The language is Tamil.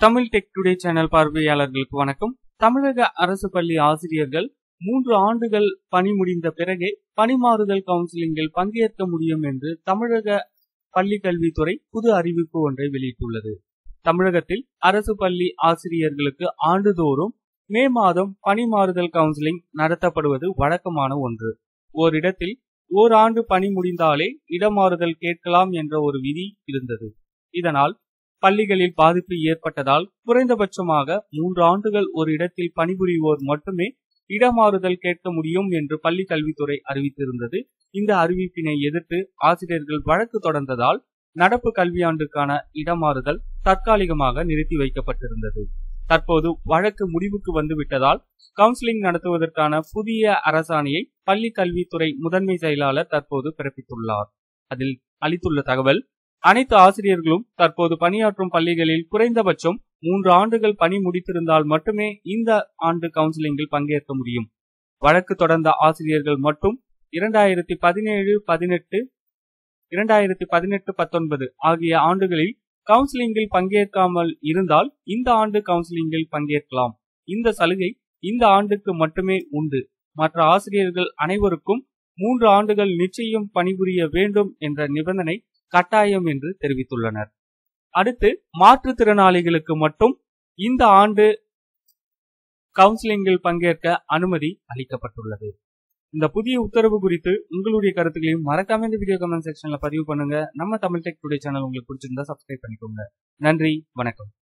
தமிழ் டெக் டுடே சேனல் பார்வையாளர்களுக்கு வணக்கம் தமிழக அரசு பள்ளி ஆசிரியர்கள் மூன்று ஆண்டுகள் பணி முடிந்த பிறகே பணிமாறுதல் கவுன்சிலிங்கில் பங்கேற்க முடியும் என்று தமிழக பள்ளி கல்வித்துறை புது அறிவிப்பு ஒன்றை வெளியிட்டுள்ளது தமிழகத்தில் அரசு பள்ளி ஆசிரியர்களுக்கு ஆண்டுதோறும் மே மாதம் பணிமாறுதல் கவுன்சிலிங் நடத்தப்படுவது வழக்கமான ஒன்று ஓரிடத்தில் ஓராண்டு பணி முடிந்தாலே இடமாறுதல் கேட்கலாம் என்ற ஒரு விதி இருந்தது இதனால் பள்ளிகளில் பாதிப்பு ஏற்பட்டதால் குறைந்தபட்சமாக மூன்று ஆண்டுகள் ஒரு இடத்தில் பணிபுரிவோர் மட்டுமே இடமாறுதல் கேட்க முடியும் என்று பள்ளி கல்வித்துறை அறிவித்திருந்தது இந்த அறிவிப்பினை எதிர்த்து ஆசிரியர்கள் வழக்கு தொடர்ந்ததால் நடப்பு கல்வியாண்டுக்கான இடமாறுதல் தற்காலிகமாக நிறுத்தி வைக்கப்பட்டிருந்தது தற்போது வழக்கு முடிவுக்கு வந்துவிட்டதால் கவுன்சிலிங் நடத்துவதற்கான புதிய அரசாணையை பள்ளி கல்வித்துறை முதன்மை செயலாளர் தற்போது பிறப்பித்துள்ளார் அதில் அளித்துள்ள தகவல் அனைத்து ஆசிரியர்களும் தற்போது பணியாற்றும் பள்ளிகளில் குறைந்தபட்சம் மூன்று ஆண்டுகள் பணி முடித்திருந்தால் மட்டுமே இந்த ஆண்டு கவுன்சிலிங்கில் பங்கேற்க முடியும் வழக்கு தொடர்ந்த ஆசிரியர்கள் மட்டும் இரண்டாயிரத்தி பதினேழு பதினெட்டு இரண்டாயிரத்தி பதினெட்டு பத்தொன்பது ஆகிய ஆண்டுகளில் கவுன்சிலிங்கில் பங்கேற்காமல் இருந்தால் இந்த ஆண்டு கவுன்சிலிங்கில் பங்கேற்கலாம் இந்த சலுகை இந்த ஆண்டுக்கு மட்டுமே உண்டு மற்ற ஆசிரியர்கள் அனைவருக்கும் மூன்று ஆண்டுகள் நிச்சயம் பணிபுரிய வேண்டும் என்ற நிபந்தனை கட்டாயம் என்று தெரிவித்துள்ளனர் அடுத்து மாற்றுத்திறனாளிகளுக்கு மட்டும் இந்த ஆண்டு கவுன்சிலிங்கில் பங்கேற்க அனுமதி அளிக்கப்பட்டுள்ளது இந்த புதிய உத்தரவு குறித்து உங்களுடைய கருத்துக்களையும் மறக்காம இந்த வீடியோ கமெண்ட் செக்ஷன்ல பதிவு பண்ணுங்க நம்ம தமிழ் டெக் டுடே சேனல் உங்களுக்கு பிடிச்சிருந்தா சப்ஸ்கிரைப் பண்ணிக்கோங்க நன்றி வணக்கம்